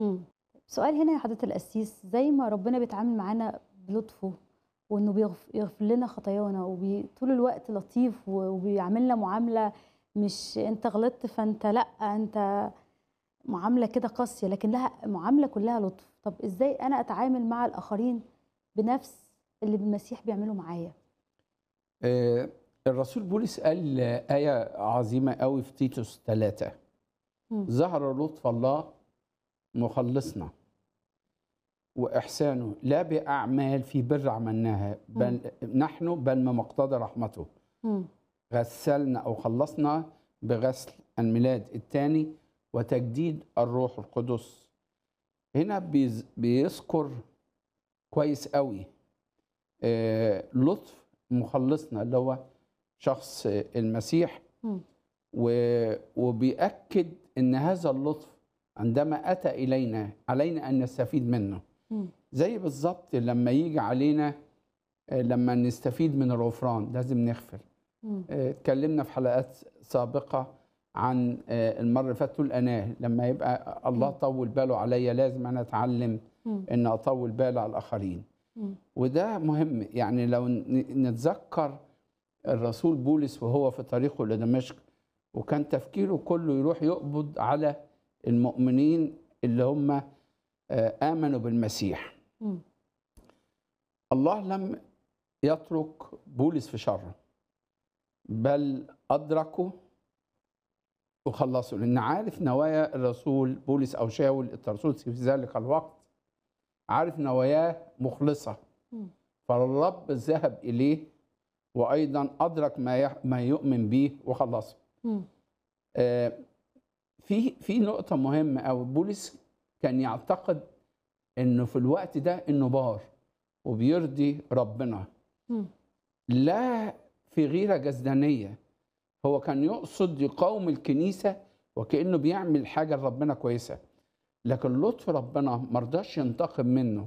إمم. سؤال هنا يا حضرة القسيس، زي ما ربنا بيتعامل معانا بلطفه وإنه بيغف يغفر لنا خطايانا وبي طول الوقت لطيف و وبيعاملنا معاملة مش أنت غلطت فأنت لأ، أنت معاملة كده قاسية، لكن لها معاملة كلها لطف. طب إزاي أنا أتعامل مع الآخرين بنفس اللي المسيح بيعمله معايا؟ آآ الرسول بولس قال آية عظيمة أوي في تيتوس 3 إمم. ظهر لطف الله مخلصنا وإحسانه لا بأعمال في بر عملناها بل نحن بل بمقتضى رحمته إمم. غسلنا أو خلصنا بغسل الميلاد الثاني وتجديد الروح القدس هنا بيز بيذكر كويس قوي آه لطف مخلصنا اللي هو شخص المسيح إمم. و- وبيأكد ان هذا اللطف عندما اتى الينا علينا ان نستفيد منه إمم. زي بالظبط لما يجي علينا آه، لما نستفيد من الغفران لازم نغفر إمم. آه، اتكلمنا في حلقات سابقة عن آه، المرة اللي فاتت تقول أناه لما يبقى الله مم. طول باله عليا لازم أنا أتعلم إمم. إن أطول بالي على الآخرين إمم. وده مهم يعني لو ن- نتذكر الرسول بولس وهو في طريقه لدمشق وكان تفكيره كله يروح يقبض على المؤمنين اللي هم آه، آمنوا بالمسيح إمم. الله لم يترك بولس في شره بل أدركه وخلصه لأن عارف نوايا الرسول بولس أو شاول الترسوسي في ذلك الوقت عارف نواياه مخلصة إمم. فالرب ذهب إليه وأيضا أدرك ما يح- ما يؤمن به وخلصه إمم. آه، في في نقطة مهمة أوي بولس كان يعتقد إنه في الوقت ده إنه بار وبيرضي ربنا إمم. لا في غيرة جسدانية هو كان يقصد يقاوم الكنيسة وكأنه بيعمل حاجة لربنا كويسة لكن لطف ربنا مرضاش ينتقم منه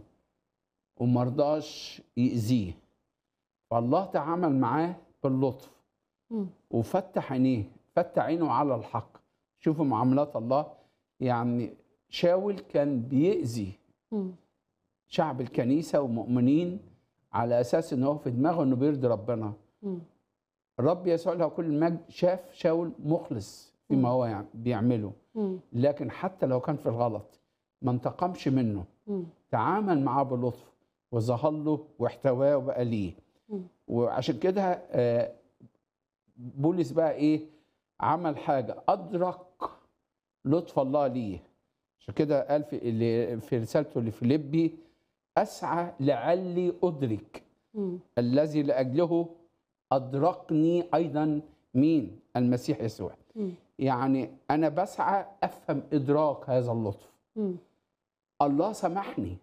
ومرضاش يأذيه فالله تعامل معاه باللطف إمم. وفتح عينيه فتح عينه على الحق شوفوا معاملات الله يعني شاول كان بيأذي إمم. شعب الكنيسة ومؤمنين على أساس إن هو في دماغه إنه بيرضي ربنا إمم. الرب يسوع له كل المجد شاف شاول مخلص فيما هو يعني بيعمله إمم. لكن حتى لو كان في الغلط ما انتقمش منه إمم. تعامل معاه بلطف وظهر له واحتواه وبقى ليه إمم. وعشان كده آه، بولس بقى ايه عمل حاجه ادرك لطف الله ليه عشان كده قال في اللي- في رسالته لفيليبي اسعى لعلي ادرك إمم. الذي لاجله ادركني ايضا مين المسيح يسوع إمم. يعني انا بسعى افهم ادراك هذا اللطف إمم. الله سامحني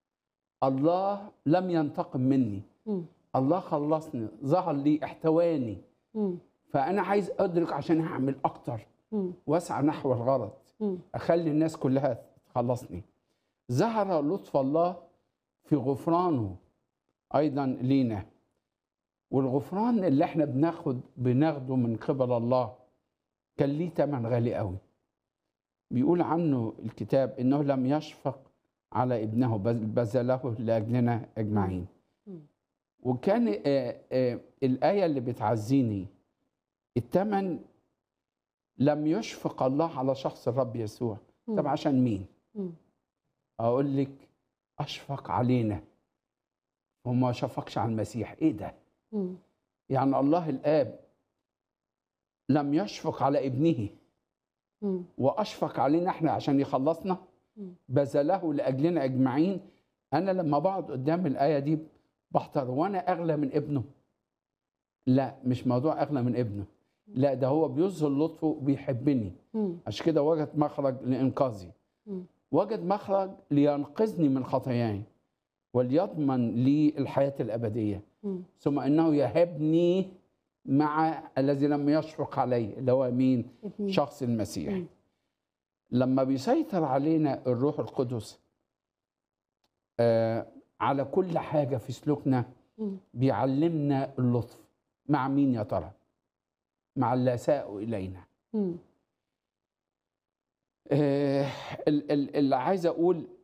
الله لم ينتقم مني إمم. الله خلصني ظهر لي احتواني إمم. فانا عايز ادرك عشان هعمل اكتر إمم. واسعى نحو الغرض إمم. اخلي الناس كلها تخلصني ظهر لطف الله في غفرانه ايضا لينا والغفران اللي احنا بناخد بناخده من قبل الله كان ليه ثمن غالي قوي بيقول عنه الكتاب انه لم يشفق على ابنه بل بذله لاجلنا اجمعين مم. وكان آه، آه، الايه اللي بتعزيني الثمن لم يشفق الله على شخص الرب يسوع طب إمم. عشان مين إمم. اقول لك اشفق علينا وما شفقش على المسيح ايه ده إمم. يعني الله الاب لم يشفق على ابنه إمم. واشفق علينا احنا عشان يخلصنا مم. بذله لاجلنا اجمعين انا لما بقعد قدام الايه دي بحتار وانا اغلى من ابنه لا مش موضوع اغلى من ابنه لا ده هو بيظهر لطفه وبيحبني إمم. عشان كده وجد مخرج لانقاذي إمم. وجد مخرج لينقذني من خطاياي وليضمن لي الحياه الابديه إمم. ثم انه يهبني مع الذي لم يشفق عليه اللي هو مين ابني. شخص المسيح إمم. لما بيسيطر علينا الروح القدس آه على كل حاجة في سلوكنا إمم. بيعلمنا اللطف مع مين يا ترى مع اللي أساءوا إلينا إمم. آه، ال- ال- اللي عايز اقول